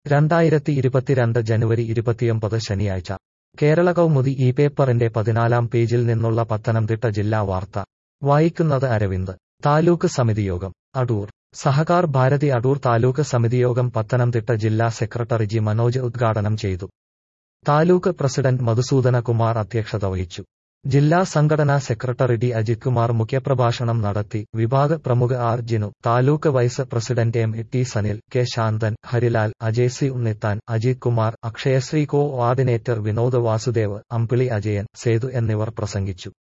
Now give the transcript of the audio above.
രണ്ടായിരത്തി ഇരുപത്തിരണ്ട് ജനുവരി ഇരുപത്തിയൊമ്പത് ശനിയാഴ്ച കേരള കൗമുദി ഈ പേപ്പറിന്റെ പതിനാലാം പേജിൽ നിന്നുള്ള പത്തനംതിട്ട ജില്ലാ വാർത്ത വായിക്കുന്നത് അരവിന്ദ് താലൂക്ക് സമിതിയോഗം അടൂർ സഹകാർ ഭാരതി അടൂർ താലൂക്ക് സമിതിയോഗം പത്തനംതിട്ട ജില്ലാ സെക്രട്ടറി ജി മനോജ് ഉദ്ഘാടനം ചെയ്തു താലൂക്ക് പ്രസിഡന്റ് മധുസൂദന കുമാർ അധ്യക്ഷത വഹിച്ചു ജില്ലാ സംഘടനാ സെക്രട്ടറി ഡി അജിത് കുമാർ മുഖ്യപ്രഭാഷണം നടത്തി വിഭാഗ പ്രമുഖ R Jinu taluk vice president M T Sanil K Santhan Harilal Ajay C Unnithan Ajith Kumar Akshayasree coordinator Vinod Vasudev Ambili Ajayan Sethu എന്നിവർ പ്രസംഗിച്ചു